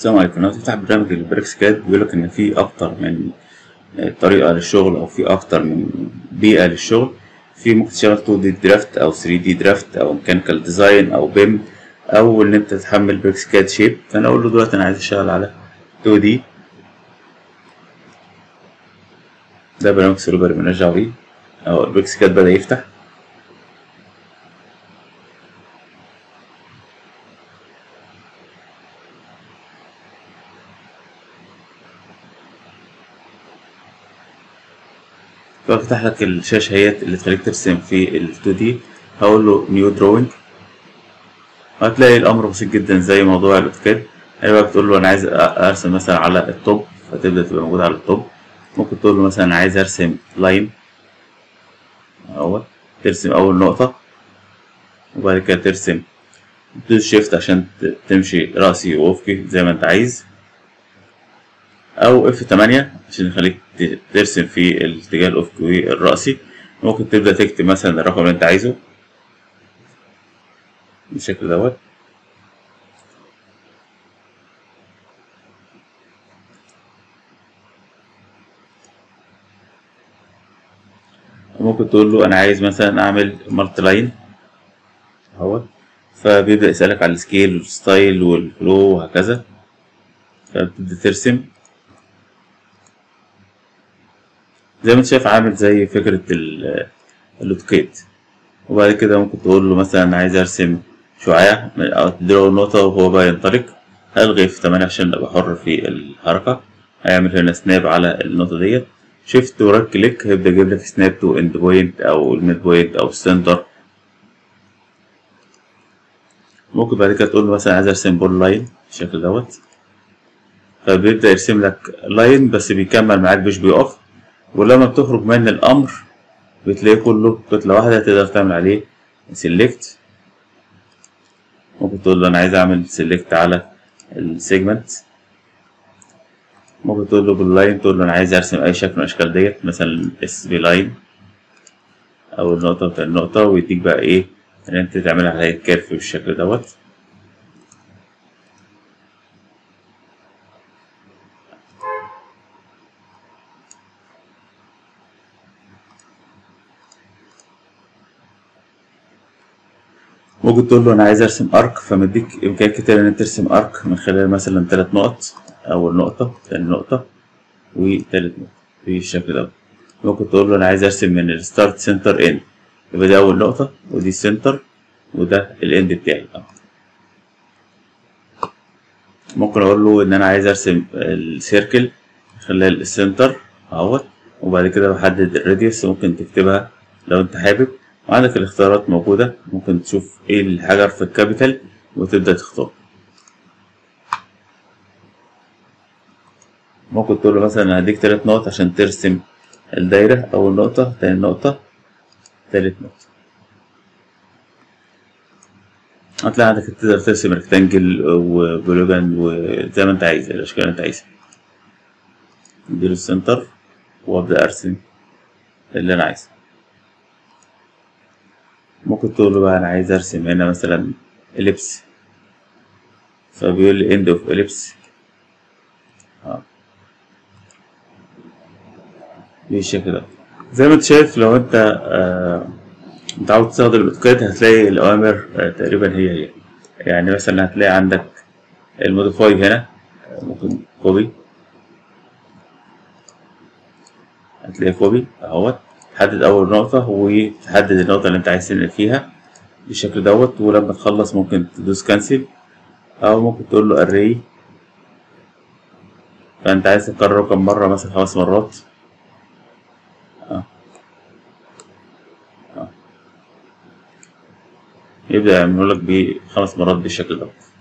السلام عليكم لما تفتح برنامج البريكس كاد بيقولك إن في أكتر من طريقة للشغل أو في أكتر من بيئة للشغل في ممكن تشتغل 2 دي درافت أو 3 دي درافت أو ميكانيكال ديزاين أو بيم أو إن أنت تحمل بريكس كاد شيب فأنا أقول له دلوقتي أنا عايز أشتغل على 2 دي ده برنامج سولوبر مالناش دعوة بيه أهو البريكس كاد بدأ يفتح ففتح لك الشاشة اهيت اللي تخليك ترسم في ال 2 دي هقول له نيو دروينج هتلاقي الأمر بسيط جدا زي موضوع الأوتوكاد هيبقى بتقول له أنا عايز أرسم مثلا على التوب فتبدأ تبقى موجود على التوب ممكن تقول له مثلا أنا عايز أرسم لاين أهو ترسم أول نقطة وبعد كده ترسم تدوس شيفت عشان تمشي رأسي وأفقي زي ما أنت عايز او اف 8 عشان يخليك ترسم في الاتجاه الافقي والرأسي ممكن تبدأ تكتب مثلا الرقم اللي انت عايزه بالشكل دوت ممكن تقول له انا عايز مثلا اعمل مالتي لاين اهوت فبيبدأ يسألك على السكيل والستايل والفلو وهكذا فبتبدأ ترسم زي ما انت شايف عامل زي فكرة الاوتوكاد وبعد كده ممكن تقول له مثلا انا عايز ارسم شعاع او تديله نقطة وهو بقى ينطلق هلغي في تمانية عشان ابقى حر في الحركة هيعمل هنا سناب على النقطة ديت شيفت ورايت كليك هيبدأ يجيب لك سناب تو اند بوينت او الميد بوينت او السنتر ممكن بعد كده تقول له مثلا عايز ارسم بول لاين بالشكل دوت فبيبدأ يرسم لك لاين بس بيكمل معاك مش بيقف ولما بتخرج من الأمر بتلاقيه كله كتلة واحدة تقدر تعمل عليه سيلكت ممكن تقول له أنا عايز أعمل سيلكت على السيجمنت ممكن تقول له باللاين تقول له أنا عايز أرسم أي شكل من الأشكال ديت مثلا اس بي لاين أو النقطة بتاع النقطة ويديك بقى إيه إن أنت تعملها على هيئة كيرف بالشكل دوت ممكن تقول له انا عايز ارسم ارك فمديك امكان كتير ان انت ترسم ارك من خلال مثلا ثلاث نقط اول نقطة ثاني نقطة وثالث نقطة بالشكل ده ممكن تقول له انا عايز ارسم من الستارت سنتر اند يبقى دي اول نقطة ودي السنتر وده الاند بتاعي ممكن اقول له ان انا عايز ارسم السيركل خلال السنتر اهوت وبعد كده بحدد الراديوس ممكن تكتبها لو انت حابب وعندك الاختيارات موجودة ممكن تشوف ايه الحجر في الكابيتال وتبدأ تختار ممكن تقول له مثلا هديك تلات نقط عشان ترسم الدايرة أول نقطة تاني نقطة تالت نقطة هتلاقي عندك تقدر ترسم ريكتانجل وبولوجان وزي ما انت عايز الأشكال اللي انت عايزها اديله السنتر وابدأ أرسم اللي أنا عايزه ممكن تقول له بقى انا عايز ارسم هنا مثلا اليبس فبيقول لي end of ellipse اه بالشكل ده زي ما انت شايف لو انت آه متعود تستخدم الاوتوكاد هتلاقي الاوامر آه تقريبا هي هي يعني مثلا هتلاقي عندك الموديفاي هنا ممكن كوبي هتلاقي كوبي اهوت تحدد أول نقطة وتحدد النقطة اللي أنت عايز تنقل فيها بالشكل دوت ولما تخلص ممكن تدوس كانسل أو ممكن تقول له array فأنت عايز تكرره كم مرة مثلا خمس مرات آه. آه. يبدأ يعمله لك بخمس مرات بالشكل دوت